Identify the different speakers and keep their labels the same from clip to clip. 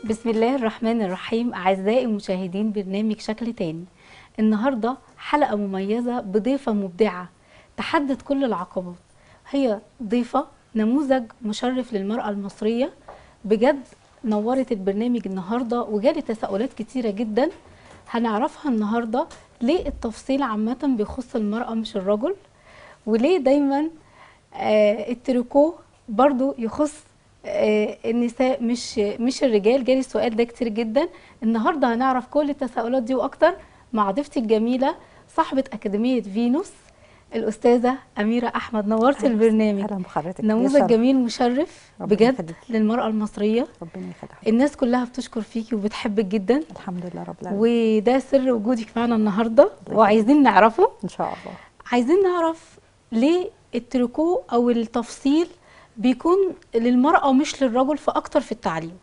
Speaker 1: بسم الله الرحمن الرحيم أعزائي مشاهدين برنامج شكل تاني النهاردة حلقة مميزة بضيفة مبدعة تحدت كل العقبات هي ضيفة نموذج مشرف للمرأة المصرية بجد نورت البرنامج النهاردة وجالي تساؤلات كتيرة جدا هنعرفها النهاردة ليه التفصيل عامة بيخص المرأة مش الرجل وليه دايما آه التريكو برضو يخص آه النساء مش مش الرجال جالي السؤال ده كتير جدا النهارده هنعرف كل التساؤلات دي واكتر مع ضيفتي الجميله صاحبه اكاديميه فينوس الاستاذه اميره احمد نورت البرنامج
Speaker 2: اهلا بحضرتك
Speaker 1: نموذج
Speaker 2: يشرف.
Speaker 1: جميل مشرف
Speaker 2: ربنا
Speaker 1: بجد
Speaker 2: يخليكي.
Speaker 1: للمراه المصريه
Speaker 2: ربنا يخليك
Speaker 1: الناس كلها بتشكر فيكي وبتحبك جدا
Speaker 2: الحمد لله رب العالمين
Speaker 1: وده سر وجودك معانا النهارده
Speaker 2: يخليك.
Speaker 1: وعايزين نعرفه
Speaker 2: ان شاء الله
Speaker 1: عايزين نعرف ليه التريكو او التفصيل بيكون للمرأة مش للرجل في اكتر في التعليم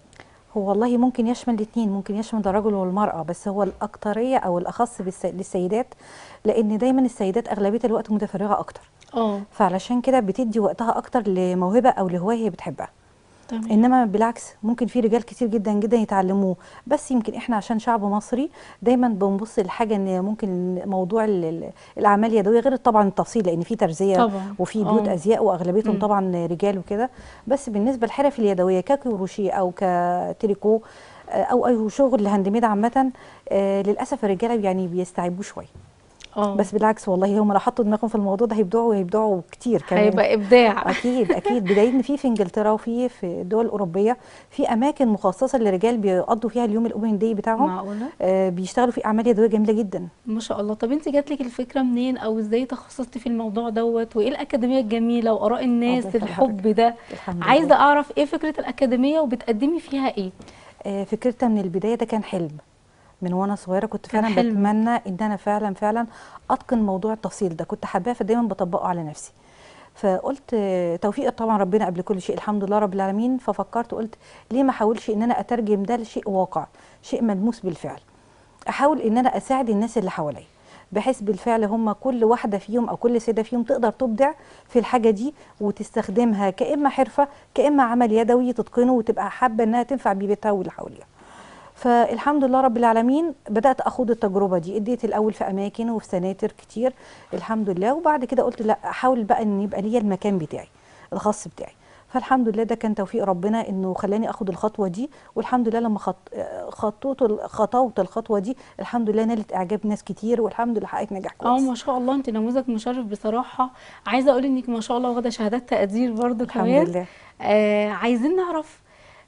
Speaker 2: هو والله ممكن يشمل الاثنين ممكن يشمل الرجل والمراه بس هو الاكتريه او الاخص بالس- للسيدات لان دايما السيدات اغلبيه الوقت متفرغه اكتر
Speaker 1: اه
Speaker 2: فعلشان كده بتدي وقتها اكتر لموهبه او لهوايه هي بتحبها
Speaker 1: تمام
Speaker 2: انما بالعكس ممكن في رجال كتير جدا جدا يتعلموه بس يمكن احنا عشان شعب مصري دايما بنبص لحاجه ان ممكن موضوع ال- ال- الاعمال اليدويه غير طبعا التفصيل لان في ترزيه
Speaker 1: طبعا.
Speaker 2: وفي بيوت
Speaker 1: آه.
Speaker 2: ازياء واغلبيتهم
Speaker 1: مم.
Speaker 2: طبعا رجال وكده بس بالنسبه للحرف اليدويه ككروشيه او كتريكو آه، او اي شغل هاند ميد عامه آه، للاسف الرجاله يعني بيستعيبوه شويه
Speaker 1: اه
Speaker 2: بس بالعكس والله هم لو حطوا دماغهم في الموضوع ده هيبدعوا وهيبدعوا كتير كمان
Speaker 1: هيبقى ابداع
Speaker 2: اكيد اكيد بدليل ان في في انجلترا وفي في الدول الاوروبيه في اماكن مخصصه للرجال بيقضوا فيها اليوم الاوبن داي بتاعهم
Speaker 1: معقولة
Speaker 2: آه بيشتغلوا في اعمال يدويه جميله جدا
Speaker 1: ما شاء الله طب انت جات لك الفكرة منين او ازاي تخصصتي في الموضوع دوت وايه الأكاديمية الجميلة وآراء الناس
Speaker 2: الله يخلي
Speaker 1: الحب ده
Speaker 2: الحمد لله
Speaker 1: عايزة اعرف ايه فكرة الأكاديمية وبتقدمي فيها ايه
Speaker 2: آه فكرتها من البدايه ده كان حلم من وانا صغيره كنت
Speaker 1: كان
Speaker 2: فعلا
Speaker 1: حلم.
Speaker 2: بتمنى ان انا فعلا فعلا اتقن موضوع التفصيل ده كنت حباه فدايما بطبقه على نفسي فقلت آه، توفيق طبعا ربنا قبل كل شيء الحمد لله رب العالمين ففكرت قلت ليه ما احاولش ان انا اترجم ده لشيء واقع شيء ملموس بالفعل احاول ان انا اساعد الناس اللي حواليا بحيث بالفعل هم كل واحده فيهم او كل سيده فيهم تقدر تبدع في الحاجه دي وتستخدمها كاما حرفه كاما عمل يدوي تتقنه وتبقى حابه انها تنفع بيه بيتها واللي حواليها فالحمد لله رب العالمين بدات اخوض التجربه دي اديت الاول في اماكن وفي سناتر كتير الحمد لله وبعد كده قلت لا احاول بقى ان يبقى ليا المكان بتاعي الخاص بتاعي فالحمد لله ده كان توفيق ربنا انه خلاني اخد الخطوه دي والحمد لله لما خط... خطوت خطوت الخطوه دي الحمد لله نالت اعجاب ناس كتير والحمد لله حققت نجاح
Speaker 1: اه
Speaker 2: كويس
Speaker 1: ما شاء الله انت نموذج مشرف بصراحة عايزة اقول انك ما شاء الله واخدة شهادات تقدير برضو
Speaker 2: الحمد
Speaker 1: كمان
Speaker 2: لله
Speaker 1: آه عايزين نعرف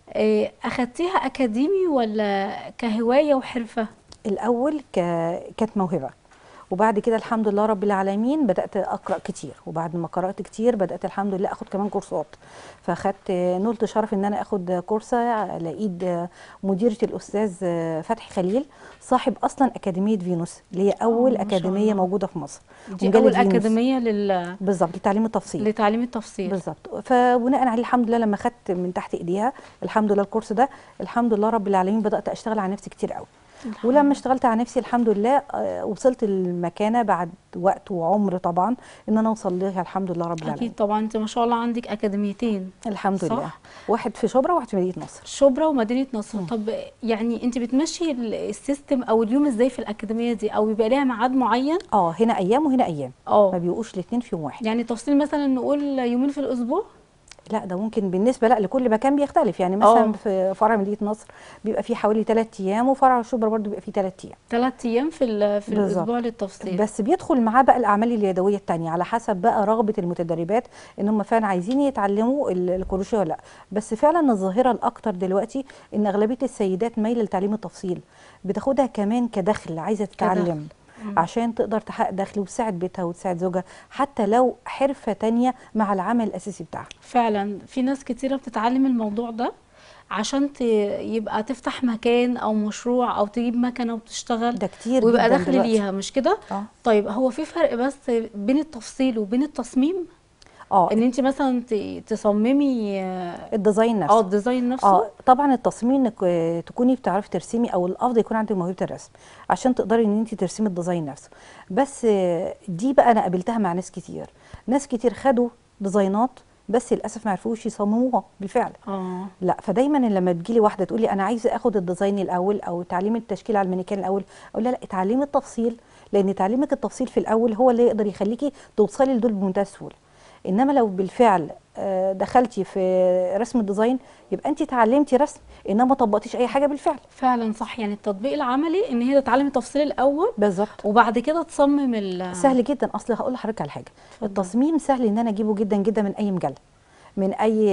Speaker 1: آه اخدتيها اكاديمي ولا كهواية وحرفة
Speaker 2: الاول ك... كانت موهبه وبعد كده الحمد لله رب العالمين بدات اقرا كتير وبعد ما قرات كتير بدات الحمد لله اخد كمان كورسات فاخدت نلت شرف ان انا اخد كورسه على ايد مديره الاستاذ فتحي خليل صاحب اصلا اكاديميه فينوس اللي هي اول
Speaker 1: ما شاء
Speaker 2: اكاديميه
Speaker 1: الله.
Speaker 2: موجوده في مصر
Speaker 1: دي
Speaker 2: مجلة
Speaker 1: اول
Speaker 2: فينوس.
Speaker 1: اكاديمية لل...
Speaker 2: بالظبط لتعليم التفصيل
Speaker 1: لتعليم التفصيل
Speaker 2: بالظبط فبناء عليه الحمد لله لما خدت من تحت ايديها الحمد لله الكورس ده الحمد لله رب العالمين بدات اشتغل على نفسي كتير قوي ولما اشتغلت على نفسي الحمد لله آه، وصلت المكانه بعد وقت وعمر طبعا ان انا اوصل لها الحمد لله رب العالمين
Speaker 1: اكيد طبعا انت ما شاء الله عندك اكاديميتين
Speaker 2: الحمد
Speaker 1: صح؟
Speaker 2: لله واحد في شبرا وواحد في مدينه نصر
Speaker 1: شبرا ومدينة نصر طب يعني انت بتمشي ال- السيستم او اليوم ازاي في الاكاديمية دي او بيبقى ليها ميعاد معين
Speaker 2: اه هنا ايام وهنا ايام ما
Speaker 1: اه
Speaker 2: بيبقوش الاثنين في يوم واحد
Speaker 1: يعني تفصيل مثلا نقول يومين في الاسبوع
Speaker 2: لا ده ممكن بالنسبه لا لكل مكان بيختلف يعني مثلا
Speaker 1: آه.
Speaker 2: في فرع مدينه نصر بيبقى فيه حوالي ثلاث ايام وفرع شبرا برضو بيبقى فيه ثلاث ايام
Speaker 1: ثلاث ايام في ال- في
Speaker 2: بالظبط.
Speaker 1: الاسبوع للتفصيل
Speaker 2: بس بيدخل معاه بقى الاعمال اليدويه التانية على حسب بقى رغبه المتدربات ان هم فعلا عايزين يتعلموا ال- الكروشيه ولا لا بس فعلا الظاهره الاكتر دلوقتي ان اغلبيه السيدات مايله لتعليم التفصيل بتاخدها كمان كدخل عايزه تتعلم
Speaker 1: مم.
Speaker 2: عشان تقدر تحقق دخل وتساعد بيتها وتساعد زوجها حتى لو حرفه تانية مع العمل الاساسي بتاعها
Speaker 1: فعلا في ناس كتيرة بتتعلم الموضوع ده عشان ت... يبقى تفتح مكان او مشروع او تجيب مكنة وتشتغل
Speaker 2: ده كتير
Speaker 1: ويبقى
Speaker 2: جدا
Speaker 1: دخل
Speaker 2: دلوقتي.
Speaker 1: ليها مش كده
Speaker 2: اه
Speaker 1: طيب هو في فرق بس بين التفصيل وبين التصميم
Speaker 2: اه
Speaker 1: ان انت مثلا ت- تصممي اه
Speaker 2: الديزاين نفسه
Speaker 1: آه، الديزاين نفسه
Speaker 2: اه طبعا التصميم انك آه، تكوني بتعرفي ترسمي او الافضل يكون عندك موهبه الرسم عشان تقدري ان انت ترسمي الديزاين نفسه بس آه، دي بقى انا قابلتها مع ناس كتير ناس كتير خدوا ديزاينات بس للاسف ما عرفوش يصمموها بالفعل
Speaker 1: اه
Speaker 2: لا فدايما لما تجيلي واحده تقول لي انا عايزه اخد الديزاين الاول او تعليم التشكيل على المانيكان الاول اقول لها لا اتعلمي التفصيل لان تعليمك التفصيل في الاول هو اللي يقدر يخليكي توصلي لدول بمنتهى السهوله انما لو بالفعل آه، دخلتي في رسم الديزاين يبقى انت اتعلمتي رسم انما ما طبقتيش اي حاجه بالفعل
Speaker 1: فعلا صح يعني التطبيق العملي ان هي تتعلم التفصيل الاول
Speaker 2: بالظبط
Speaker 1: وبعد كده تصمم ال
Speaker 2: سهل جدا اصل هقول لحضرتك على حاجه
Speaker 1: اتفضل.
Speaker 2: التصميم سهل ان انا اجيبه جدا جدا من اي مجله من اي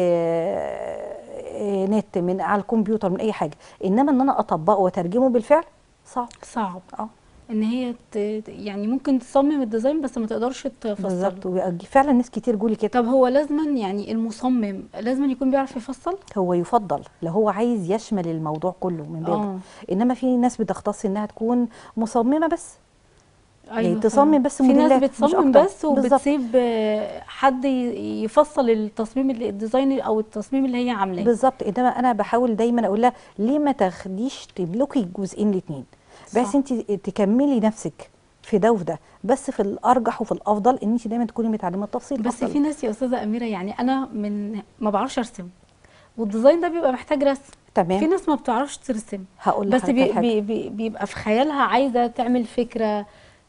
Speaker 2: آه، نت من على الكمبيوتر من اي حاجه انما ان انا اطبقه واترجمه بالفعل صعب
Speaker 1: صعب
Speaker 2: اه
Speaker 1: ان هي ت... يعني ممكن تصمم الديزاين بس ما تقدرش
Speaker 2: بالظبط
Speaker 1: تفصله
Speaker 2: فعلا ناس كتير جولي كده
Speaker 1: طب هو لازما يعني المصمم لازما يكون بيعرف يفصل
Speaker 2: هو يفضل لو هو عايز يشمل الموضوع كله من بابه
Speaker 1: اه
Speaker 2: انما في ناس بتختص انها تكون مصممه بس
Speaker 1: ايوه
Speaker 2: تصمم
Speaker 1: فعلا.
Speaker 2: بس
Speaker 1: في ناس
Speaker 2: موديلات، مش
Speaker 1: بتصمم
Speaker 2: أكتر.
Speaker 1: بس
Speaker 2: بالظبط.
Speaker 1: وبتسيب آه، حد ي- يفصل التصميم اللي- الديزاين او التصميم اللي هي عاملاه
Speaker 2: بالظبط انما انا بحاول دايما اقول لها ليه ما تاخديش تملكي الجزئين الاثنين بحيث
Speaker 1: صح.
Speaker 2: انت تكملي نفسك في ده وده بس في الارجح وفي الافضل ان انت دايما تكوني متعلمه التفصيل
Speaker 1: بس
Speaker 2: أفضل.
Speaker 1: في ناس يا استاذه اميره يعني انا من ما بعرفش ارسم والديزاين ده بيبقى محتاج رسم في
Speaker 2: تمام
Speaker 1: ناس ما بتعرفش ترسم
Speaker 2: هقول
Speaker 1: بس
Speaker 2: لحضرتك
Speaker 1: بي
Speaker 2: على حاجة.
Speaker 1: بي بي بيبقى في خيالها عايزه تعمل فكره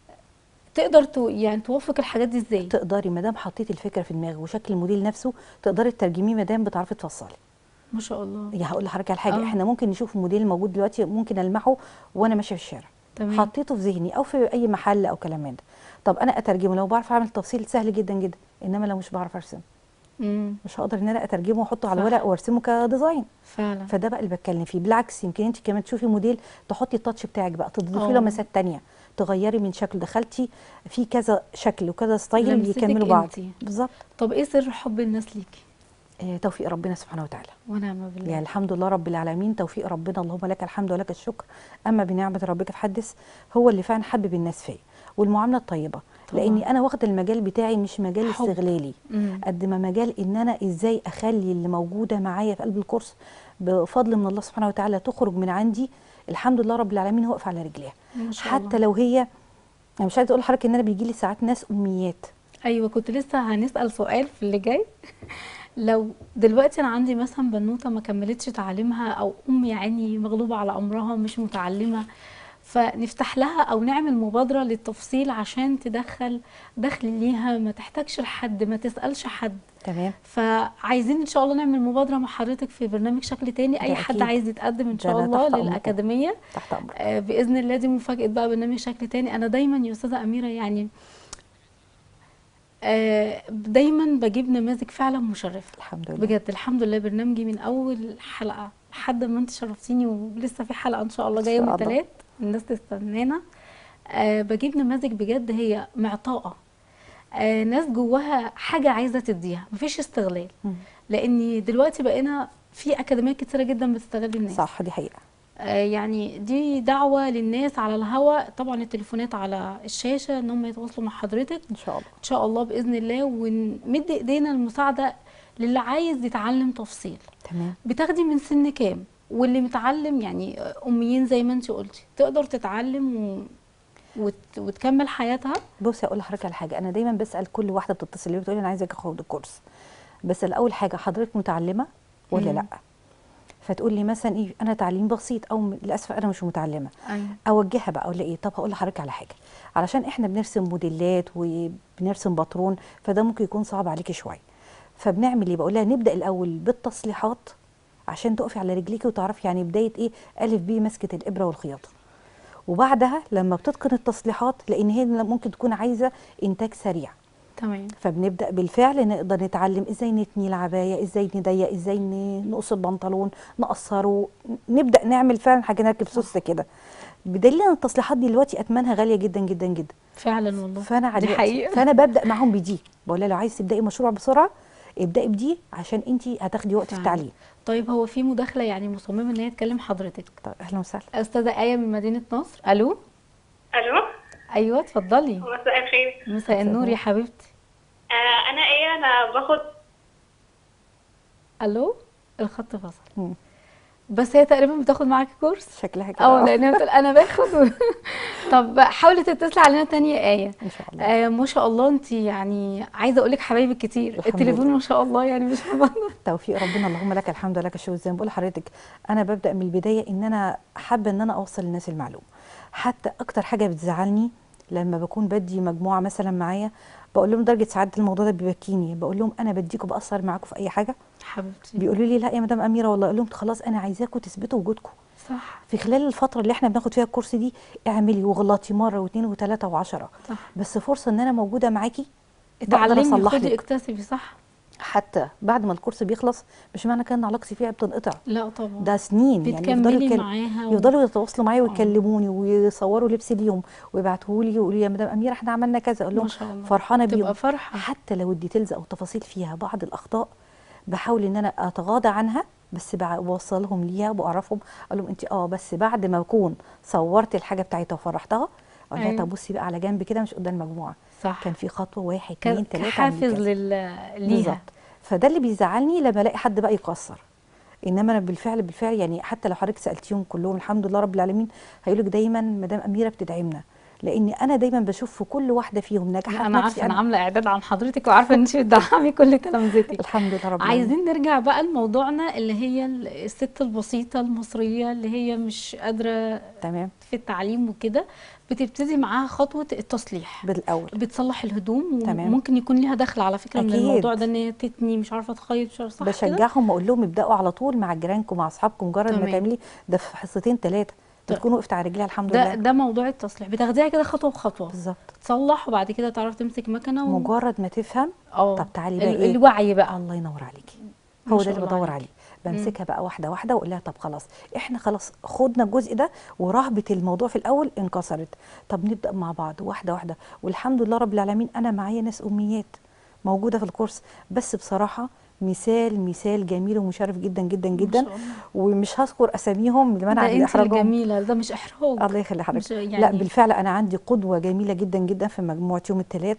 Speaker 1: تقدر تو يعني توفق الحاجات دي ازاي
Speaker 2: تقدري ما دام حطيتي الفكره في دماغك وشكل الموديل نفسه تقدري تترجميه ما دام بتعرفي تفصلي
Speaker 1: ما شاء الله
Speaker 2: يعني هقول لحضرتك على حاجه
Speaker 1: آه.
Speaker 2: احنا ممكن نشوف موديل موجود دلوقتي ممكن المحه وانا ماشيه في الشارع
Speaker 1: تمام
Speaker 2: حطيته في ذهني او في اي محل او كلام من ده طب انا اترجمه لو بعرف اعمل تفصيل سهل جدا جدا انما لو مش بعرف ارسم
Speaker 1: امم
Speaker 2: مش هقدر ان انا اترجمه واحطه على
Speaker 1: صح.
Speaker 2: الورق وارسمه كديزاين
Speaker 1: فعلا
Speaker 2: فده بقى اللي بتكلم فيه بالعكس يمكن انت كمان تشوفي موديل تحطي التاتش بتاعك بقى تضيفي له
Speaker 1: آه.
Speaker 2: مسات تانية تغيري من شكل دخلتي في كذا شكل وكذا ستايل
Speaker 1: لمستك
Speaker 2: يكملوا بعض
Speaker 1: انتي.
Speaker 2: بالظبط
Speaker 1: طب ايه سر حب الناس ليكي
Speaker 2: آه توفيق ربنا سبحانه وتعالى
Speaker 1: ونعم بالله
Speaker 2: يعني الحمد لله رب العالمين توفيق ربنا اللهم لك الحمد ولك الشكر اما بنعمه ربك فحدث هو اللي فعلا حبب الناس فيا والمعامله الطيبه
Speaker 1: طبعاً.
Speaker 2: لاني انا واخده المجال بتاعي مش مجال
Speaker 1: حب.
Speaker 2: استغلالي
Speaker 1: مم.
Speaker 2: قد ما مجال ان انا ازاي اخلي اللي موجوده معايا في قلب الكورس بفضل من الله سبحانه وتعالى تخرج من عندي الحمد لله رب العالمين واقفه على رجليها
Speaker 1: ما شاء
Speaker 2: حتى
Speaker 1: الله.
Speaker 2: لو هي انا مش عايزه اقول لحضرتك ان انا بيجي لي ساعات ناس اميات
Speaker 1: ايوه كنت لسه هنسال سؤال في اللي جاي لو دلوقتي انا عندي مثلا بنوته ما كملتش تعليمها او ام يا عيني مغلوبه على امرها مش متعلمه فنفتح لها او نعمل مبادره للتفصيل عشان تدخل دخل ليها ما تحتاجش لحد ما تسالش حد
Speaker 2: تمام
Speaker 1: فعايزين ان شاء الله نعمل مبادره مع حضرتك في برنامج شكل تاني اي
Speaker 2: ده
Speaker 1: حد
Speaker 2: أكيد.
Speaker 1: عايز يتقدم ان
Speaker 2: ده
Speaker 1: شاء
Speaker 2: أنا
Speaker 1: الله
Speaker 2: تحت أمركم.
Speaker 1: للاكاديميه
Speaker 2: تحت امرك
Speaker 1: آه، باذن الله دي مفاجاه بقى برنامج شكل تاني انا دايما يا استاذه اميره يعني آه، دايما بجيب نماذج فعلا مشرفه
Speaker 2: الحمد لله
Speaker 1: بجد الحمد لله برنامجي من اول حلقه لحد ما انت شرفتيني ولسه في حلقه ان شاء الله
Speaker 2: إن
Speaker 1: جايه
Speaker 2: شاء
Speaker 1: من
Speaker 2: الله.
Speaker 1: ثلاث الناس تستنانا آه بجيب نماذج بجد هي معطاءه آه ناس جواها حاجه عايزه تديها مفيش استغلال
Speaker 2: مم.
Speaker 1: لان دلوقتي بقينا في اكاديميات كتيره جدا بتستغل الناس
Speaker 2: صح دي حقيقه
Speaker 1: آه، يعني دي دعوة للناس على الهواء طبعا التليفونات على الشاشة ان هم يتواصلوا مع حضرتك
Speaker 2: ان شاء الله
Speaker 1: ان شاء الله بإذن الله ونمد ايدينا المساعدة للي عايز يتعلم تفصيل
Speaker 2: تمام
Speaker 1: بتاخدي من سن كام واللي متعلم يعني آه، اميين زي ما انت قلتي تقدر تتعلم و... وت... وتكمل حياتها
Speaker 2: بصي اقول لحضرتك على حاجه انا دايما بسال كل واحده بتتصل لي بتقول لي انا عايزه اخد الكورس بس الاول حاجه حضرتك متعلمه ولا
Speaker 1: مم.
Speaker 2: لا فتقول لي مثلا ايه انا تعليم بسيط او م- للاسف انا مش متعلمه
Speaker 1: ايوه
Speaker 2: اوجهها بقى اقول لها ايه طب هقول لحضرتك على حاجه علشان احنا بنرسم موديلات وبنرسم باترون فده ممكن يكون صعب عليكي شويه فبنعمل ايه بقول لها نبدا الاول بالتصليحات عشان تقفي على رجليكي وتعرفي يعني بدايه ايه الف ب مسكه الابره والخياطه وبعدها لما بتتقن التصليحات لان هي ممكن تكون عايزه انتاج سريع
Speaker 1: تمام
Speaker 2: فبنبدا بالفعل نقدر نتعلم ازاي نتني العبايه ازاي نضيق ازاي ن- نقص البنطلون نقصره نبدا نعمل فعلا حاجه نركب سوسته كده بدليل ان التصليحات دي دلوقتي اثمانها غاليه جدا جدا جدا
Speaker 1: فعلا والله
Speaker 2: فانا
Speaker 1: دي
Speaker 2: دلوقتي-
Speaker 1: حقيقة
Speaker 2: فانا ببدا معاهم بدي بقول لها لو عايز تبداي مشروع بسرعه ابداي بدي عشان انت هتاخدي وقت في
Speaker 1: فعلا.
Speaker 2: التعليم
Speaker 1: طيب هو في مداخلة يعني مصممة ان هي تكلم حضرتك
Speaker 2: طيب اهلا وسهلا
Speaker 1: استاذة آية من مدينة نصر الو
Speaker 3: الو
Speaker 1: ايوه اتفضلي
Speaker 3: مساء الخير
Speaker 1: مساء النور يا حبيبتي
Speaker 3: آه انا ايه انا باخد
Speaker 1: الو الخط فصل
Speaker 2: مم.
Speaker 1: بس هي تقريبا بتاخد معاكي كورس
Speaker 2: شكلها كده
Speaker 1: اه
Speaker 2: آه.
Speaker 1: لان هي بتقول انا باخد و... طب حاولي تتصلي علينا تانية آية
Speaker 2: ان شاء الله
Speaker 1: آه ما شاء الله انت يعني عايزه اقول لك حبايبك كتير
Speaker 2: الحمد
Speaker 1: التليفون
Speaker 2: لله.
Speaker 1: ما شاء الله يعني مش مبالغه
Speaker 2: توفيق ربنا اللهم لك الحمد ولك الشكر زي ما بقول لحضرتك انا ببدا من البدايه ان انا حابه ان انا اوصل للناس المعلومه حتى اكتر حاجه بتزعلني لما بكون بدي مجموعه مثلا معايا بقول لهم درجه سعاده الموضوع ده بيبكيني بقول لهم انا بديكم باثر معاكم في اي حاجه
Speaker 1: حبيبتي
Speaker 2: بيقولوا لي لا يا مدام اميره والله اقول لهم خلاص انا عايزاكم تثبتوا وجودكم
Speaker 1: صح
Speaker 2: في خلال الفتره اللي احنا بناخد فيها الكورس دي اعملي وغلطي مره واثنين وثلاثه وعشرة
Speaker 1: صح
Speaker 2: بس فرصه ان انا موجوده معاكي بقدر
Speaker 1: اتعلمي
Speaker 2: اصلح
Speaker 1: خدي
Speaker 2: لك
Speaker 1: اكتسبي صح
Speaker 2: حتى بعد ما الكورس بيخلص مش معنى كده ان علاقتي فيها بتنقطع
Speaker 1: لا طبعا
Speaker 2: ده سنين يعني يفضلوا
Speaker 1: بتكملي
Speaker 2: يكل-
Speaker 1: معاها و...
Speaker 2: يفضلوا يتواصلوا معايا
Speaker 1: آه.
Speaker 2: ويكلموني ويصوروا لبس ليهم ويبعتوا لي ويقولوا لي يا مدام اميره احنا عملنا كذا اقول
Speaker 1: ما
Speaker 2: لهم
Speaker 1: شاء الله
Speaker 2: فرحانه بيهم
Speaker 1: تبقى فرحه
Speaker 2: حتى لو الديتيلز او التفاصيل فيها بعض الاخطاء بحاول ان انا اتغاضى عنها بس بع- بوصلهم ليها وبعرفهم اقول لهم انت اه بس بعد ما اكون صورت الحاجه بتاعتها وفرحتها اقول لها
Speaker 1: أيوة.
Speaker 2: طب بصي بقى على جنب كده مش قدام المجموعه
Speaker 1: صح
Speaker 2: كان في خطوه واحد
Speaker 1: ك-
Speaker 2: اثنين ثلاثه
Speaker 1: كحافز لل... ليها
Speaker 2: بالظبط فده اللي بيزعلني لما الاقي حد بقى يقصر انما انا بالفعل بالفعل يعني حتى لو حضرتك سالتيهم كلهم الحمد لله رب العالمين هيقولوا لك دايما مدام اميره بتدعمنا لان انا دايما بشوف في كل واحده فيهم ناجحه في
Speaker 1: انا
Speaker 2: نفسي
Speaker 1: عارفه انا عامله اعداد عن حضرتك وعارفه ان انت بتدعمي كل تلامذتك
Speaker 2: الحمد لله رب العالمين
Speaker 1: عايزين نرجع بقى لموضوعنا اللي هي الست البسيطه المصريه اللي هي مش قادره
Speaker 2: تمام
Speaker 1: في التعليم وكده بتبتدي معاها خطوه التصليح
Speaker 2: بالاول
Speaker 1: بتصلح الهدوم
Speaker 2: تمام.
Speaker 1: وممكن يكون ليها دخل على فكره من
Speaker 2: أكيد.
Speaker 1: الموضوع ده ان هي تتني مش عارفه تخيط مش عارفه صح كده
Speaker 2: بشجعهم واقول لهم ابداوا على طول مع جيرانكم مع اصحابكم مجرد ما
Speaker 1: تمام.
Speaker 2: تعملي ده في حصتين ثلاثه
Speaker 1: طيب.
Speaker 2: بتكون وقفت على رجليها الحمد
Speaker 1: ده
Speaker 2: لله
Speaker 1: ده موضوع التصليح بتاخديها كده خطوه بخطوه
Speaker 2: بالظبط
Speaker 1: تصلح وبعد كده تعرف تمسك مكنه و...
Speaker 2: مجرد ما تفهم
Speaker 1: اه
Speaker 2: طب تعالي بقى
Speaker 1: ال-
Speaker 2: ايه
Speaker 1: الوعي بقى
Speaker 2: الله ينور عليكي
Speaker 1: ما
Speaker 2: هو
Speaker 1: شاء
Speaker 2: ده اللي
Speaker 1: الله
Speaker 2: بدور
Speaker 1: عليكي.
Speaker 2: عليه بمسكها بقى واحده واحده واقول لها طب خلاص احنا خلاص خدنا الجزء ده ورهبه الموضوع في الاول انكسرت طب نبدا مع بعض واحده واحده والحمد لله رب العالمين انا معايا ناس اميات موجوده في الكورس بس بصراحه مثال مثال جميل ومشرف جدا جدا
Speaker 1: ما
Speaker 2: جدا
Speaker 1: شاء الله.
Speaker 2: ومش هذكر اساميهم لمنع
Speaker 1: ده انت
Speaker 2: احراجهم
Speaker 1: الجميله ده مش احراج
Speaker 2: الله يخلي
Speaker 1: مش
Speaker 2: حضرتك
Speaker 1: يعني
Speaker 2: لا بالفعل انا عندي قدوه جميله جدا جدا في مجموعه يوم الثلاث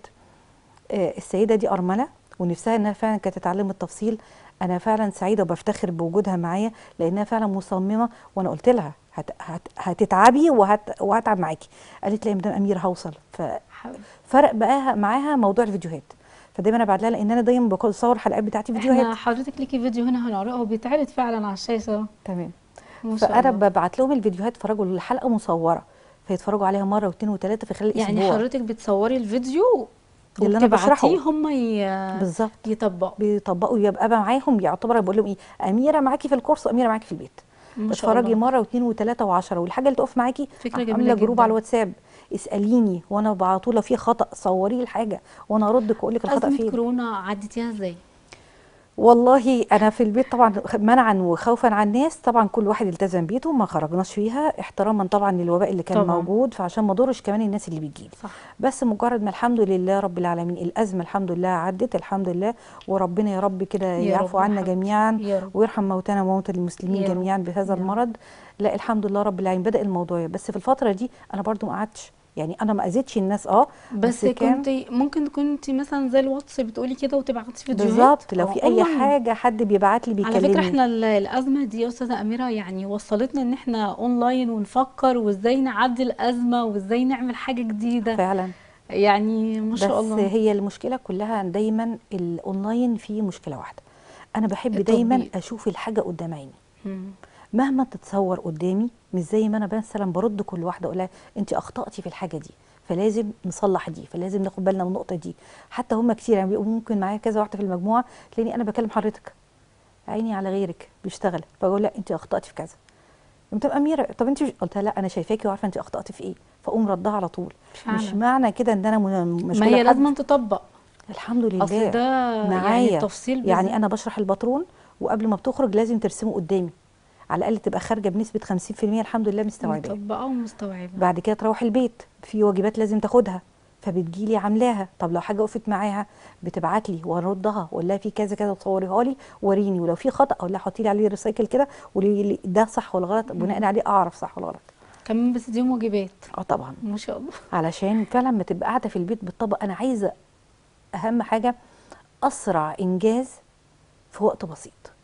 Speaker 2: آه السيده دي ارمله ونفسها انها فعلا كانت تتعلم التفصيل انا فعلا سعيده وبفتخر بوجودها معايا لانها فعلا مصممه وانا قلت لها هت هت هتتعبي وهت وهتعب معاكي قالت لي يا مدام اميره هوصل
Speaker 1: حبيبي.
Speaker 2: ففرق بقى معاها موضوع الفيديوهات فدايما ابعت لها لان انا دايما بصور حلقات بتاعتي
Speaker 1: احنا
Speaker 2: فيديوهات
Speaker 1: حضرتك ليكي فيديو هنا هنعرضه بيتعرض فعلا على الشاشه
Speaker 2: تمام
Speaker 1: ما شاء
Speaker 2: فانا
Speaker 1: الله
Speaker 2: ببعت لهم الفيديوهات يتفرجوا الحلقه مصوره فيتفرجوا عليها مره واثنين وثلاثه في خلال
Speaker 1: يعني
Speaker 2: اسبوع
Speaker 1: حضرتك بتصوري الفيديو
Speaker 2: اللي أنا بشرحه.
Speaker 1: وبتبعتيه هم ي...
Speaker 2: بالظبط
Speaker 1: يطبقوا
Speaker 2: بيطبقوا يبقى بقى معاهم يعتبر بقول لهم ايه اميره معاكي في الكورس واميره معاكي في البيت
Speaker 1: ما شاء
Speaker 2: اتفرجي
Speaker 1: الله
Speaker 2: مره واثنين وثلاثه وعشرة والحاجه اللي تقف معاكي
Speaker 1: فكرة جميلة
Speaker 2: عامله جروب
Speaker 1: جدا.
Speaker 2: على الواتساب اساليني وانا على طول لو في خطا صوري الحاجه وانا ارد واقول لك الخطا
Speaker 1: أزمة
Speaker 2: فين
Speaker 1: كورونا عديتيها ازاي؟
Speaker 2: والله انا في البيت طبعا منعا وخوفا عن الناس طبعا كل واحد التزم بيته ما خرجناش فيها احتراما طبعا للوباء اللي كان
Speaker 1: طبعاً.
Speaker 2: موجود فعشان ما اضرش كمان الناس اللي بتجيلي
Speaker 1: صح
Speaker 2: بس مجرد ما الحمد لله رب العالمين الازمه الحمد لله عدت الحمد لله وربنا يا رب كده
Speaker 1: يا
Speaker 2: يعفو
Speaker 1: رب
Speaker 2: عنا
Speaker 1: حبيبتي. جميعا
Speaker 2: جميعا
Speaker 1: يا رب
Speaker 2: ويرحم موتانا وموتى المسلمين
Speaker 1: يا رب.
Speaker 2: جميعا بهذا
Speaker 1: يا رب.
Speaker 2: المرض لا الحمد لله رب العالمين بدا الموضوع بس في الفتره دي انا برضو ما قعدتش يعني انا ما اذيتش الناس اه
Speaker 1: بس,
Speaker 2: كان-
Speaker 1: كنت ممكن كنت مثلا زي الواتس بتقولي كده وتبعتي فيديوهات
Speaker 2: بالظبط لو
Speaker 1: أو
Speaker 2: في اي
Speaker 1: أونلاين.
Speaker 2: حاجه حد بيبعت لي
Speaker 1: على فكرة
Speaker 2: بيكلمني
Speaker 1: احنا ال- الأزمة دي يا أستاذة أميرة يعني وصلتنا إن احنا أونلاين ونفكر وإزاي نعدي الأزمة وإزاي نعمل حاجة جديدة
Speaker 2: فعلا
Speaker 1: يعني ما شاء
Speaker 2: بس
Speaker 1: الله
Speaker 2: هي المشكله كلها دايما الاونلاين فيه مشكله واحده انا بحب دايما
Speaker 1: التطبيق.
Speaker 2: اشوف الحاجه قدام عيني
Speaker 1: مم.
Speaker 2: مهما تتصور قدامي مش زي ما انا مثلا برد كل واحده اقول لها انت اخطاتي في الحاجه دي فلازم نصلح دي فلازم ناخد بالنا من النقطه دي حتى هم كتير يعني بيبقوا ممكن معايا كذا واحده في المجموعه تلاقيني انا بكلم حضرتك عيني على غيرك بيشتغل فبقول لا انت اخطاتي في كذا قمت اميره طب انت مش قلت لها لا انا شايفاكي وعارفه انت اخطاتي في ايه فاقوم ردها على طول مش
Speaker 1: فعلا
Speaker 2: معنى كده ان انا من- مش
Speaker 1: ما هي لازم تطبق
Speaker 2: الحمد لله
Speaker 1: أصل ده يعني
Speaker 2: معايا.
Speaker 1: التفصيل
Speaker 2: يعني
Speaker 1: بالذات-
Speaker 2: انا بشرح الباترون وقبل ما بتخرج لازم ترسمه قدامي على الاقل تبقى خارجه بنسبه 50% الحمد لله مستوعبه
Speaker 1: مطبقة ومستوعبة
Speaker 2: بعد كده تروح البيت في واجبات لازم تاخدها فبتجيلي عاملاها طب لو حاجه وقفت معاها بتبعت لي واردها واقول لها في كذا كذا تصوريها لي وريني ولو في خطا اقول لها حطي لي عليه ريسايكل كده وقولي لي ده صح ولا غلط بناء عليه اعرف صح ولا غلط
Speaker 1: كمان بس دي واجبات
Speaker 2: اه طبعا
Speaker 1: ما شاء الله
Speaker 2: علشان فعلا ما تبقى قاعده في البيت بتطبق انا عايزه اهم حاجه اسرع انجاز في وقت بسيط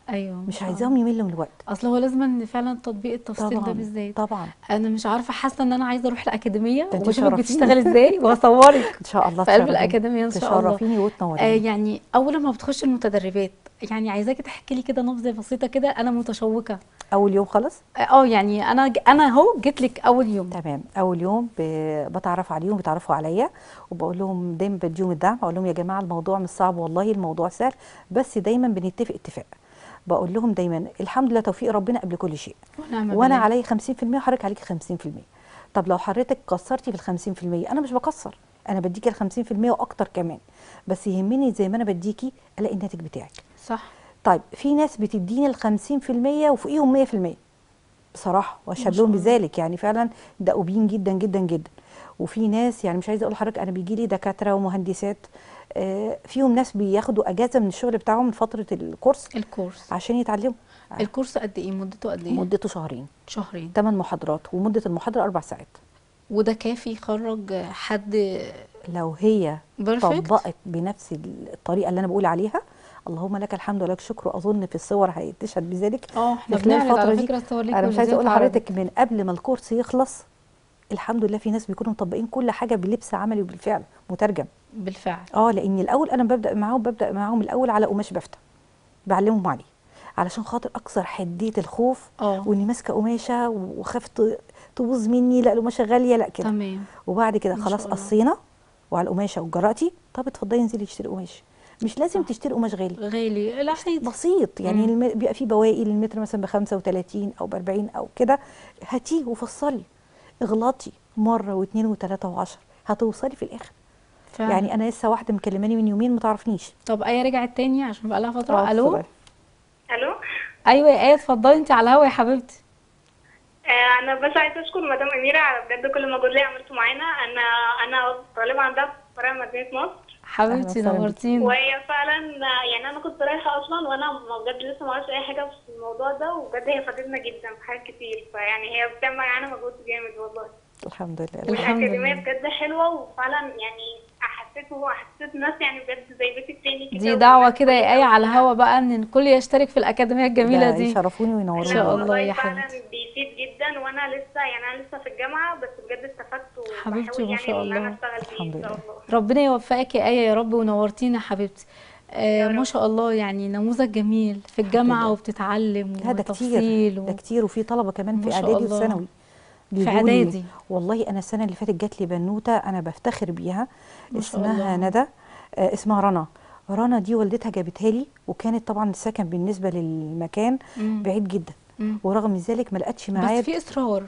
Speaker 1: ايوه ما
Speaker 2: مش
Speaker 1: شاء
Speaker 2: عايزاهم يملوا من الوقت
Speaker 1: الله. اصل هو لازم ان فعلا تطبيق التفصيل ده
Speaker 2: طبعا
Speaker 1: بالذات
Speaker 2: طبعا
Speaker 1: انا مش عارفه حاسه ان انا عايزه اروح الاكاديميه
Speaker 2: ده انت
Speaker 1: واشوفك
Speaker 2: تشرفيني.
Speaker 1: بتشتغل ازاي واصورك
Speaker 2: ان شاء الله
Speaker 1: في قلب
Speaker 2: تشرفيني.
Speaker 1: الاكاديميه ان شاء الله
Speaker 2: تشرفيني
Speaker 1: آه
Speaker 2: وتنوريني
Speaker 1: يعني اول ما بتخش المتدربات يعني عايزاكي تحكي لي كده نبذه بسيطه كده انا متشوقه
Speaker 2: اول يوم خلص
Speaker 1: اه يعني انا ج- انا اهو جيت لك اول يوم
Speaker 2: تمام اول يوم ب- بتعرف عليهم بيتعرفوا عليا وبقول لهم دايما بديهم الدعم اقول لهم يا جماعه الموضوع مش صعب والله الموضوع سهل بس دايما بنتفق اتفاق بقول لهم دايما الحمد لله توفيق ربنا قبل كل شيء
Speaker 1: ونعم
Speaker 2: وانا
Speaker 1: بالله.
Speaker 2: علي 50% وحضرتك عليك 50% طب لو حضرتك قصرتي في ال 50% انا مش بقصر انا بديكي ال 50% واكتر كمان بس يهمني زي ما انا بديكي الاقي الناتج بتاعك
Speaker 1: صح
Speaker 2: طيب في ناس بتديني ال 50% وفوقيهم 100% بصراحه واشهد
Speaker 1: ما شاء
Speaker 2: لهم
Speaker 1: الله.
Speaker 2: بذلك يعني فعلا دؤوبين جدا جدا جدا وفي ناس يعني مش عايزه اقول لحضرتك انا بيجي لي دكاتره ومهندسات آه، فيهم ناس بياخدوا اجازه من الشغل بتاعهم من فتره الكورس
Speaker 1: الكورس
Speaker 2: عشان يتعلموا
Speaker 1: الكورس قد ايه مدته قد ايه
Speaker 2: مدته شهرين
Speaker 1: شهرين
Speaker 2: 8 محاضرات ومده المحاضره اربع ساعات
Speaker 1: وده كافي يخرج حد
Speaker 2: لو هي
Speaker 1: بيرفكت
Speaker 2: طبقت بنفس الطريقه اللي انا بقول عليها اللهم لك الحمد ولك الشكر واظن في الصور هتشهد بذلك
Speaker 1: اه احنا
Speaker 2: في خلال
Speaker 1: بنعرض على
Speaker 2: الفترة دي
Speaker 1: فكره الصور ليك
Speaker 2: انا مش عايزه اقول
Speaker 1: والفيديوهات
Speaker 2: لحضرتك من قبل ما الكورس يخلص الحمد لله في ناس بيكونوا مطبقين كل حاجه بلبس عملي وبالفعل مترجم
Speaker 1: عربي. بالفعل
Speaker 2: اه لان الاول انا ببدا معاهم ببدا معاهم الاول على قماش بفتة بعلمهم عليه علشان خاطر اكسر حديه الخوف
Speaker 1: اه
Speaker 2: واني ماسكه قماشه وخاف ت- تبوظ مني لا القماشه غاليه لا كده
Speaker 1: تمام
Speaker 2: وبعد كده
Speaker 1: ما
Speaker 2: خلاص
Speaker 1: شاء الله.
Speaker 2: قصينا وعلى القماشه وجرأتي طب اتفضلي انزلي اشتري قماش مش لازم
Speaker 1: صح.
Speaker 2: تشتري قماش غالي
Speaker 1: غالي العيد
Speaker 2: بسيط يعني
Speaker 1: مم.
Speaker 2: الم... بيبقى في بواقي للمتر مثلا ب 35 او ب 40 او كده هاتيه وفصلي اغلطي مره واثنين وثلاثه وعشرة هتوصلي في الاخر
Speaker 1: فعلا.
Speaker 2: يعني انا لسه واحده مكلماني من يومين ما تعرفنيش
Speaker 1: طب ايه رجعت تاني عشان بقى لها
Speaker 2: آه،
Speaker 1: فتره الو
Speaker 2: اتفضلي.
Speaker 3: الو
Speaker 1: ايوه يا ايه اتفضلي انت على الهوا يا حبيبتي
Speaker 3: آه، انا بس عايزه اشكر مدام اميره على بجد كل مجهود اللي عملته معانا انا انا طالبه عندها في فرع مدينه نصر
Speaker 1: حبيبتي
Speaker 2: وسهلا بيكي.
Speaker 1: نورتينا
Speaker 3: وهي فعلا آه، يعني انا كنت رايحه اصلا وانا بجد لسه ما اعرفش اي حاجه في الموضوع ده وبجد هي فادتنا جدا في حاجات كتير فيعني هي بتعمل معانا مجهود جامد والله
Speaker 2: الحمد لله
Speaker 1: الحمد
Speaker 3: والاكاديميه
Speaker 1: لله.
Speaker 3: بجد حلوه وفعلا يعني حسيته حسيت الناس يعني بجد زي بيتي التاني كده
Speaker 1: دي دعوه
Speaker 3: والناس
Speaker 1: كده يا
Speaker 3: كلها
Speaker 1: ايه على الهوا بقى ان الكل يشترك في الاكاديميه الجميله
Speaker 2: ده
Speaker 1: دي
Speaker 2: يشرفوني وينوروني
Speaker 1: إن شاء
Speaker 2: والله.
Speaker 1: الله يا
Speaker 3: فعلا
Speaker 1: حبيبتي.
Speaker 3: بيفيد جدا وانا لسه يعني انا لسه في الجامعه بس بجد استفدت
Speaker 1: حبيبتي
Speaker 3: وبحاول
Speaker 1: ما
Speaker 3: يعني
Speaker 1: شاء
Speaker 3: ان انا
Speaker 1: الله.
Speaker 3: اشتغل بيه
Speaker 2: الحمد
Speaker 3: ان شاء
Speaker 2: لله.
Speaker 3: الله
Speaker 1: ربنا يوفقك يا ايه يا رب ونورتينا يا حبيبتي آه ما شاء الله يعني نموذج جميل في الجامعه
Speaker 2: لله.
Speaker 1: وبتتعلم
Speaker 2: لا ده
Speaker 1: وتفصيل
Speaker 2: كتير
Speaker 1: و...
Speaker 2: ده كتير وفي طلبه كمان
Speaker 1: ما
Speaker 2: في
Speaker 1: شاء
Speaker 2: اعدادي
Speaker 1: الله.
Speaker 2: وثانوي
Speaker 1: في
Speaker 2: بيقولوا لي
Speaker 1: اعدادي
Speaker 2: والله انا السنه اللي فاتت جات لي بنوته انا بفتخر بيها
Speaker 1: ما شاء
Speaker 2: اسمها
Speaker 1: الله.
Speaker 2: ندى آه اسمها رنا رنا دي والدتها جابتها لي وكانت طبعا السكن بالنسبه للمكان
Speaker 1: مم.
Speaker 2: بعيد جدا
Speaker 1: مم.
Speaker 2: ورغم ذلك ما لقتش
Speaker 1: بس
Speaker 2: ميعاد
Speaker 1: في اصرار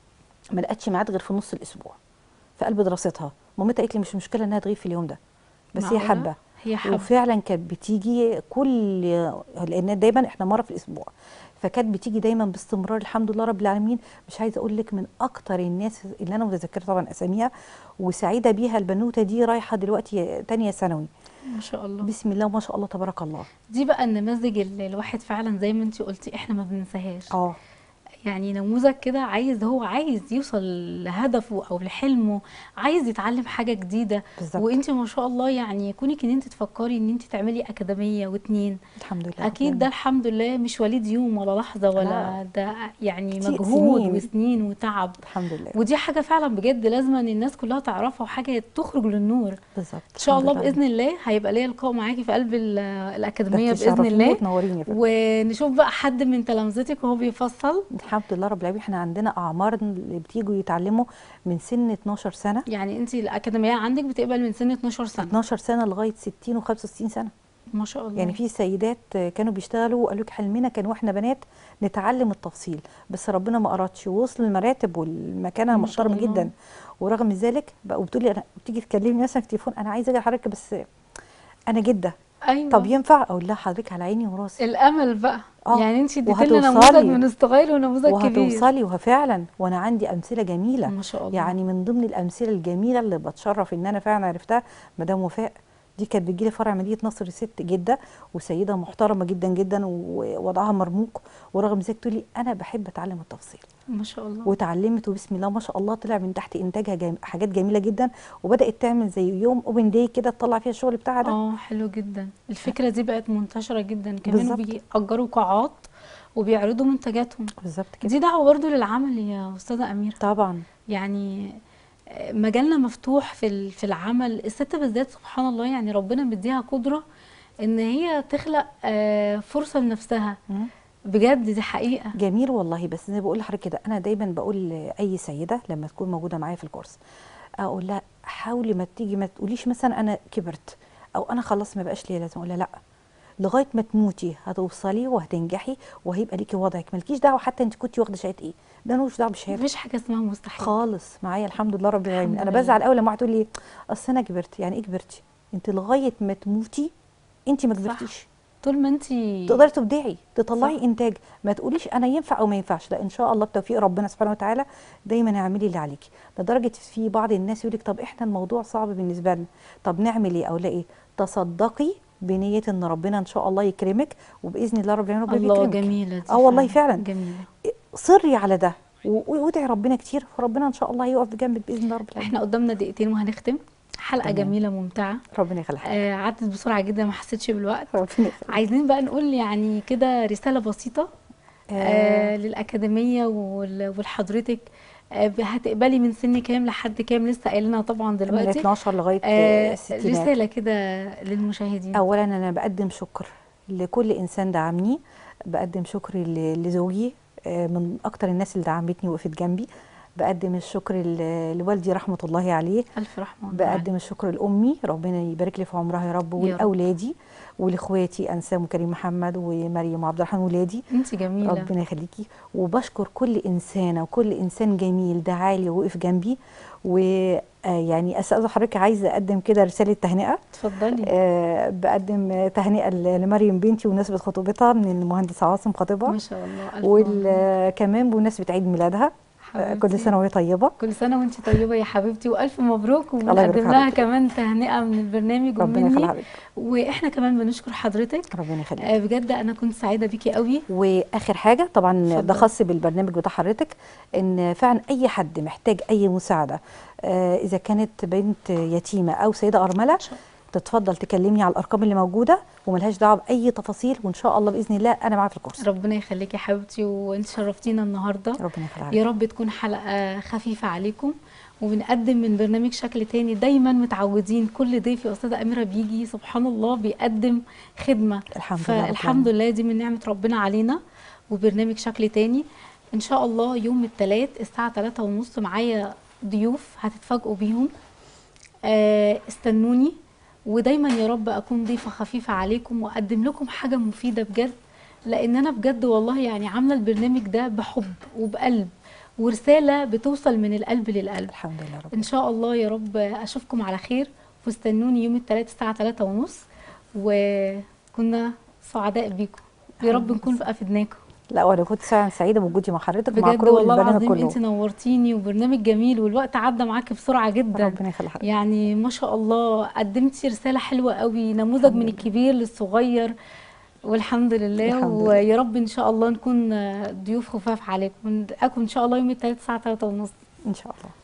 Speaker 2: ما لقتش ميعاد غير في نص الاسبوع في قلب دراستها مامتها قالت لي مش مشكله انها تغيب في اليوم ده بس هي
Speaker 1: معقولة؟
Speaker 2: حابه
Speaker 1: هي حابه
Speaker 2: وفعلا كانت بتيجي كل لان دايما احنا مره في الاسبوع فكانت بتيجي دايما باستمرار الحمد لله رب العالمين مش عايزه اقول لك من اكتر الناس اللي انا متذكره طبعا اساميها وسعيده بيها البنوته دي رايحه دلوقتي تانية ثانوي
Speaker 1: ما شاء الله
Speaker 2: بسم الله وما شاء الله تبارك الله
Speaker 1: دي بقى النماذج اللي الواحد فعلا زي ما انت قلتي احنا ما بننساهاش
Speaker 2: اه
Speaker 1: يعني نموذج كده عايز هو عايز يوصل لهدفه او لحلمه عايز يتعلم حاجه جديده
Speaker 2: بالظبط
Speaker 1: وانت ما شاء الله يعني كونك ان انت تفكري ان انت تعملي اكاديميه واتنين
Speaker 2: الحمد لله رب
Speaker 1: اكيد ده
Speaker 2: العالمين.
Speaker 1: الحمد لله مش وليد يوم ولا لحظه ولا
Speaker 2: لا.
Speaker 1: ده يعني
Speaker 2: كتير
Speaker 1: مجهود
Speaker 2: سنين.
Speaker 1: وسنين وتعب
Speaker 2: الحمد لله
Speaker 1: ودي حاجه فعلا بجد لازم ان الناس كلها تعرفها وحاجه تخرج للنور
Speaker 2: بالظبط
Speaker 1: ان شاء
Speaker 2: الحمد
Speaker 1: الله
Speaker 2: لله.
Speaker 1: باذن الله هيبقى ليا لقاء معاكي في قلب ال-
Speaker 2: ده
Speaker 1: الاكاديميه باذن
Speaker 2: تشرفيني
Speaker 1: الله
Speaker 2: وتنوريني يا فندم.
Speaker 1: ونشوف بقى حد من تلامذتك وهو بيفصل
Speaker 2: الحمد لله رب العالمين احنا عندنا اعمار اللي بتيجوا يتعلموا من سن 12 سنه
Speaker 1: يعني انت الاكاديميه عندك بتقبل من سن 12 سنه
Speaker 2: 12 سنه لغايه 60 و65 سنه
Speaker 1: ما شاء الله
Speaker 2: يعني في سيدات كانوا بيشتغلوا وقالوا لك حلمنا كان واحنا بنات نتعلم التفصيل بس ربنا ما ارادش ووصل المراتب والمكانه
Speaker 1: ما شاء
Speaker 2: محترمه
Speaker 1: الله.
Speaker 2: جدا ورغم ذلك بقوا بتقولي انا بتيجي تكلمني مثلا في التليفون انا عايزه اجي لحضرتك بس انا جده
Speaker 1: ايوه
Speaker 2: طب ينفع اقول لها حضرتك على عيني وراسي
Speaker 1: الامل بقى
Speaker 2: آه،
Speaker 1: يعني انت اديتي لنا
Speaker 2: وهتوصلي.
Speaker 1: نموذج من الصغير ونموذج كبير
Speaker 2: وهتوصلي وفعلا وانا عندي امثله جميله
Speaker 1: ما شاء الله
Speaker 2: يعني من ضمن الامثله الجميله اللي بتشرف ان انا فعلا عرفتها مدام وفاء دي كانت بتجيلي فرع مدينه نصر ست جده وسيده محترمه جدا جدا ووضعها مرموق ورغم ذلك تقول لي انا بحب اتعلم التفصيل
Speaker 1: ما شاء الله
Speaker 2: واتعلمت وبسم الله ما شاء الله طلع من تحت انتاجها جم... حاجات جميله جدا وبدات تعمل زي يوم اوبن داي كده تطلع فيها الشغل بتاعها ده
Speaker 1: اه حلو جدا الفكره دي بقت منتشره جدا كمان
Speaker 2: بالظبط.
Speaker 1: بيأجروا قاعات وبيعرضوا منتجاتهم
Speaker 2: بالظبط كده
Speaker 1: دي دعوه برضو للعمل يا استاذه اميره
Speaker 2: طبعا
Speaker 1: يعني آه، مجالنا مفتوح في ال- في العمل الست بالذات سبحان الله يعني ربنا مديها قدره ان هي تخلق آه، فرصه لنفسها
Speaker 2: مم.
Speaker 1: بجد دي حقيقه
Speaker 2: جميل والله بس زي ما بقول لحضرتك كده انا دايما بقول لاي سيده لما تكون موجوده معايا في الكورس اقول لها حاولي ما تيجي ما تقوليش مثلا انا كبرت او انا خلاص ما بقاش ليا لازم اقول لها لا لغايه ما تموتي هتوصلي وهتنجحي وهيبقى ليكي وضعك مالكيش دعوه حتى انت كنتي واخده شهاده ايه ده ملوش دعوه بالشهاده
Speaker 1: مفيش حاجه اسمها مستحيل
Speaker 2: خالص معايا الحمد لله رب العالمين
Speaker 1: الحمد
Speaker 2: انا
Speaker 1: لله.
Speaker 2: بزعل قوي لما واحد تقول لي اصل انا كبرت يعني ايه كبرتي انت لغايه ما تموتي انت ما
Speaker 1: صح.
Speaker 2: كبرتيش
Speaker 1: طول ما انت
Speaker 2: تقدري تبدعي تطلعي
Speaker 1: صح.
Speaker 2: انتاج ما تقوليش انا ينفع او ما ينفعش لا ان شاء الله بتوفيق ربنا سبحانه وتعالى دايما اعملي اللي عليكي لدرجه في بعض الناس يقول لك طب احنا الموضوع صعب بالنسبه لنا طب نعمل ايه او لا ايه تصدقي بنيه ان ربنا ان شاء الله يكرمك وباذن الله رب العالمين ربنا
Speaker 1: الله
Speaker 2: بيكرمك
Speaker 1: جميله دي
Speaker 2: اه والله فعلا
Speaker 1: جميله
Speaker 2: صري على ده و- وادعي ربنا كتير فربنا ان شاء الله هيقف بجنبك باذن الله رب العالمين
Speaker 1: احنا قدامنا دقيقتين وهنختم حلقه
Speaker 2: تمام.
Speaker 1: جميله ممتعه
Speaker 2: ربنا يخليك
Speaker 1: آه عدت بسرعه جدا ما حسيتش بالوقت
Speaker 2: ربنا يخليك
Speaker 1: عايزين بقى نقول يعني كده رساله بسيطه آه للاكاديميه وال- ولحضرتك آه هتقبلي من سن كام لحد كام لسه قايلينها طبعا
Speaker 2: من
Speaker 1: دلوقتي
Speaker 2: 12 لغايه
Speaker 1: آه
Speaker 2: الستينات
Speaker 1: رساله كده للمشاهدين
Speaker 2: اولا انا بقدم شكر لكل انسان دعمني بقدم شكر ل- لزوجي آه، من اكتر الناس اللي دعمتني وقفت جنبي بقدم الشكر ل- لوالدي رحمه الله عليه
Speaker 1: الف رحمه الله
Speaker 2: بقدم الشكر لامي ربنا يبارك لي في عمرها يا رب ولاولادي ولاخواتي انسام وكريم محمد ومريم وعبد الرحمن ولادي
Speaker 1: انت جميله
Speaker 2: ربنا يخليكي وبشكر كل انسانه وكل انسان جميل دعالي ووقف جنبي ويعني استاذ حضرتك عايزه اقدم كده رساله تهنئه
Speaker 1: اتفضلي
Speaker 2: آه، بقدم تهنئه ل- لمريم بنتي بمناسبه خطوبتها من المهندس عاصم خطيبها
Speaker 1: ما شاء الله الف مبروك.
Speaker 2: وكمان بمناسبه عيد ميلادها آه، كل
Speaker 1: حبيبتي.
Speaker 2: سنه وهي طيبه
Speaker 1: كل سنه وانت طيبه يا حبيبتي والف مبروك
Speaker 2: الله يبارك
Speaker 1: وبنقدم
Speaker 2: في
Speaker 1: لها
Speaker 2: حضرتك.
Speaker 1: كمان تهنئه من البرنامج
Speaker 2: ربنا
Speaker 1: ومني
Speaker 2: يخليك
Speaker 1: واحنا كمان بنشكر حضرتك
Speaker 2: ربنا يخليك
Speaker 1: آه بجد انا كنت سعيده بيكي قوي
Speaker 2: واخر حاجه طبعا
Speaker 1: اتفضل.
Speaker 2: ده خاص بالبرنامج بتاع حضرتك ان فعلا اي حد محتاج اي مساعده آه، اذا كانت بنت يتيمه او سيده ارمله تتفضل تكلمني على الارقام اللي موجوده وملهاش دعوه باي تفاصيل وان شاء الله باذن الله انا معاك في الكورس
Speaker 1: ربنا يخليكي يا حبيبتي وانت شرفتينا النهارده
Speaker 2: ربنا يخليك
Speaker 1: يا رب تكون حلقه خفيفه عليكم وبنقدم من برنامج شكل تاني دايما متعودين كل ضيف يا استاذه اميره بيجي سبحان الله بيقدم خدمه
Speaker 2: الحمد لله رب
Speaker 1: فالحمد لله دي من نعمه ربنا علينا وبرنامج شكل تاني ان شاء الله يوم الثلاث الساعه 3 ونص معايا ضيوف هتتفاجئوا بيهم آه استنوني ودايما يا رب اكون ضيفه خفيفه عليكم واقدم لكم حاجه مفيده بجد لان انا بجد والله يعني عامله البرنامج ده بحب وبقلب ورساله بتوصل من القلب للقلب
Speaker 2: الحمد لله رب
Speaker 1: ان شاء الله يا رب اشوفكم على خير واستنوني يوم الثلاث الساعه 3 ونص وكنا سعداء بيكم يا رب نكون افدناكم
Speaker 2: لا وانا كنت فعلا سعيده بوجودي مع حضرتك ومع
Speaker 1: بجد
Speaker 2: كل
Speaker 1: والله
Speaker 2: البرنامج
Speaker 1: العظيم انت
Speaker 2: كله
Speaker 1: نورتيني وبرنامج جميل والوقت عدى معاكي بسرعه جدا
Speaker 2: ربنا يخلي حضرتك
Speaker 1: يعني ما شاء الله قدمتي رساله حلوه قوي نموذج
Speaker 2: الحمد
Speaker 1: من
Speaker 2: لله.
Speaker 1: الكبير للصغير والحمد لله
Speaker 2: الحمد لله.
Speaker 1: ويا رب ان شاء الله نكون ضيوف خفاف عليكم نلقاكم ان شاء الله يوم الثلاث الساعه 3 ونص
Speaker 2: ان شاء الله